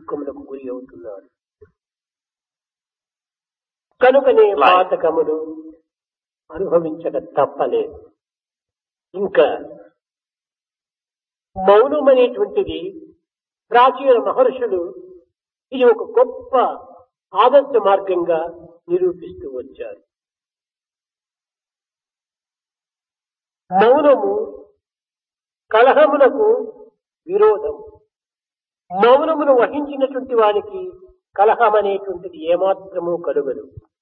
దుఃఖములకు గురి అవుతున్నాడు కనుకనే పాతకములు అనుభవించక తప్పలేదు ఇంకా మౌనం అనేటువంటిది ప్రాచీన మహర్షులు ఇది ఒక గొప్ప ఆదర్శ మార్గంగా నిరూపిస్తూ వచ్చారు మౌనము కలహమునకు విరోధం మౌనమును వహించినటువంటి వానికి కలహం అనేటువంటిది ఏమాత్రము కలుగదు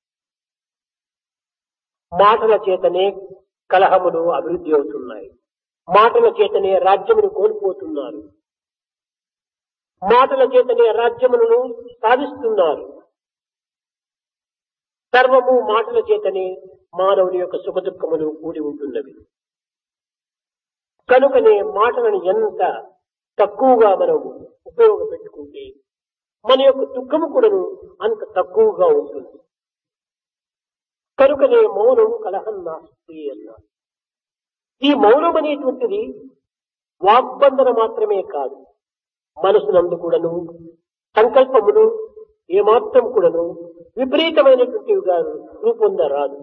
మాటల చేతనే కలహములు అభివృద్ధి అవుతున్నాయి మాటల చేతనే రాజ్యమును కోల్పోతున్నారు మాటల చేతనే రాజ్యములను సాధిస్తున్నారు సర్వము మాటల చేతనే మానవుని యొక్క సుఖదుఖములు కూడి ఉంటున్నవి కనుకనే మాటలను ఎంత తక్కువగా మనం ఉపయోగపెట్టుకుంటే మన యొక్క దుఃఖము కూడాను అంత తక్కువగా ఉంటుంది కనుకనే మౌనం కలహం నాస్తి అన్నారు ఈ మౌనం అనేటువంటిది వాగ్బంధన మాత్రమే కాదు మనసునందు కూడాను సంకల్పములు ఏమాత్రం కూడాను విపరీతమైనటువంటివిగా రూపొందరాదు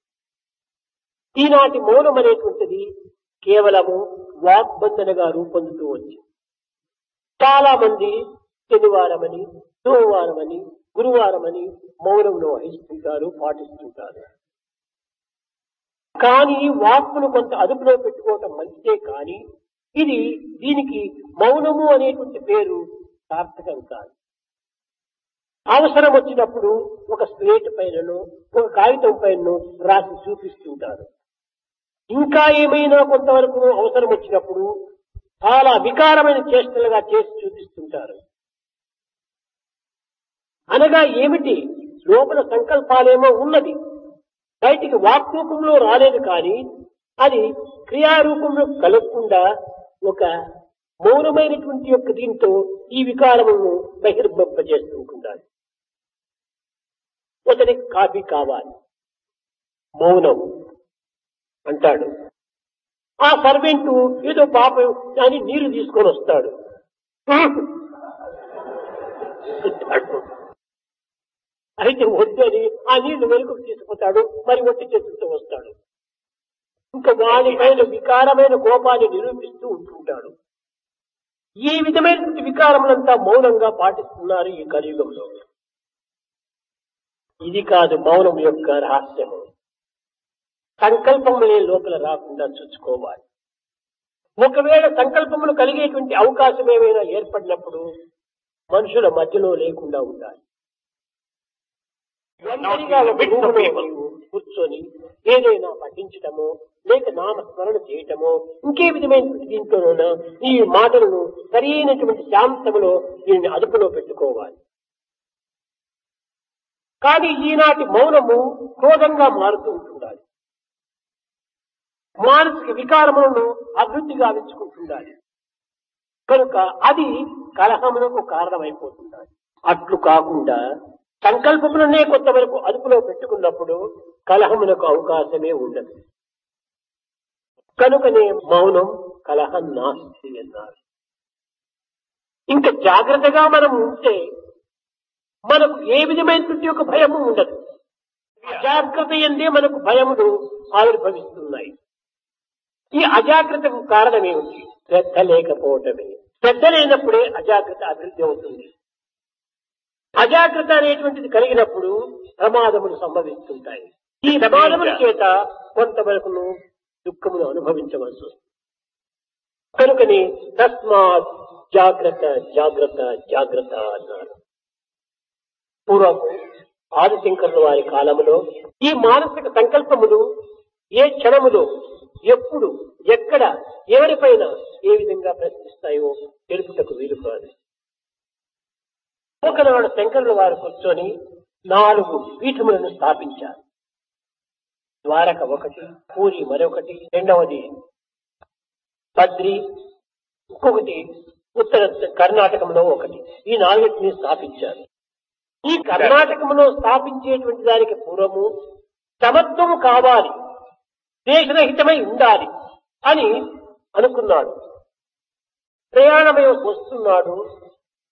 ఈనాటి మౌనం అనేటువంటిది కేవలము వాగ్బంధనగా రూపొందుతూ వచ్చింది చాలా మంది శనివారమని సోమవారమని గురువారమని మౌనంలో వహిస్తుంటారు పాటిస్తుంటారు కానీ వాక్కును కొంత అదుపులో పెట్టుకోవటం మంచిదే కానీ ఇది దీనికి మౌనము అనేటువంటి పేరు సార్థకం కాదు అవసరం వచ్చినప్పుడు ఒక స్లేట్ పైనను ఒక కాగితం పైన రాసి చూపిస్తుంటారు ఇంకా ఏమైనా కొంతవరకు అవసరం వచ్చినప్పుడు చాలా వికారమైన చేష్టలుగా చేసి చూపిస్తుంటారు అనగా ఏమిటి లోపల సంకల్పాలేమో ఉన్నది బయటికి వాక్ రూపంలో రాలేదు కానీ అది క్రియారూపంలో కలగకుండా ఒక మౌనమైనటువంటి యొక్క దీంతో ఈ వికారములను బహిర్భంపజేస్తూ ఉండాలి అతనికి కాఫీ కావాలి మౌనం అంటాడు ఆ సర్వెంట్ ఏదో పాపం అని నీరు తీసుకొని వస్తాడు అయితే వద్దని ఆ నీళ్లు వెనుకకు తీసుకుపోతాడు మరి ఒట్టి చేతులతో వస్తాడు ఇంకా వాడి పైన వికారమైన కోపాన్ని నిరూపిస్తూ ఉంటుంటాడు ఈ విధమైనటువంటి వికారములంతా మౌనంగా పాటిస్తున్నారు ఈ కలియుగంలో ఇది కాదు మౌనం యొక్క రహస్యము సంకల్పములే లోపల రాకుండా చూసుకోవాలి ఒకవేళ సంకల్పములు కలిగేటువంటి అవకాశం ఏమైనా ఏర్పడినప్పుడు మనుషుల మధ్యలో లేకుండా ఉండాలి ఒంటరిగా ఒక రూములో నీవు కూర్చొని ఏదైనా పఠించటమో లేక నామస్మరణ చేయటమో ఇంకే విధమైన దీంట్లోనూ ఈ మాటలను సరైనటువంటి శాంతములో దీనిని అదుపులో పెట్టుకోవాలి కానీ ఈనాటి మౌనము క్రోధంగా మారుతూ ఉంటుండాలి మానసిక వికారములను అభివృద్ధి గావించుకుంటుండాలి కనుక అది కలహమునకు కారణమైపోతుండాలి అట్లు కాకుండా సంకల్పములనే కొంతవరకు అదుపులో పెట్టుకున్నప్పుడు కలహమునకు అవకాశమే ఉండదు కనుకనే మౌనం కలహం నాస్తి అన్నారు ఇంకా జాగ్రత్తగా మనం ఉంటే మనకు ఏ విధమైనటువంటి ఒక భయము ఉండదు అజాగ్రత్త ఎందే మనకు భయములు ఆవిర్భవిస్తున్నాయి ఈ అజాగ్రత్తకు కారణమేమిటి శ్రద్ధ లేకపోవటమే శ్రద్ధ లేనప్పుడే అజాగ్రత్త అభివృద్ధి అవుతుంది అజాగ్రత్త అనేటువంటిది కలిగినప్పుడు ప్రమాదములు సంభవిస్తుంటాయి ఈ ప్రమాదముల చేత కొంతవరకును దుఃఖమును అనుభవించవలసి వస్తుంది కనుకని తస్మాత్ జాగ్రత్త జాగ్రత్త జాగ్రత్త అన్నారు పూర్వం ఆదిశంకరుల వారి కాలంలో ఈ మానసిక సంకల్పములు ఏ క్షణములో ఎప్పుడు ఎక్కడ ఎవరిపైన ఏ విధంగా ప్రశ్నిస్తాయో తెలుపుటకు వీలు కాదు ఒకనాడు శంకరుల వారు కూర్చొని నాలుగు పీఠములను స్థాపించారు ద్వారక ఒకటి పూరి మరొకటి రెండవది బద్రి ఇంకొకటి ఉత్తర కర్ణాటకంలో ఒకటి ఈ నాలుగిటిని స్థాపించారు ఈ కర్ణాటకంలో స్థాపించేటువంటి దానికి పూర్వము సమత్వము కావాలి దేశరహితమై ఉండాలి అని అనుకున్నాడు ప్రయాణమై వస్తున్నాడు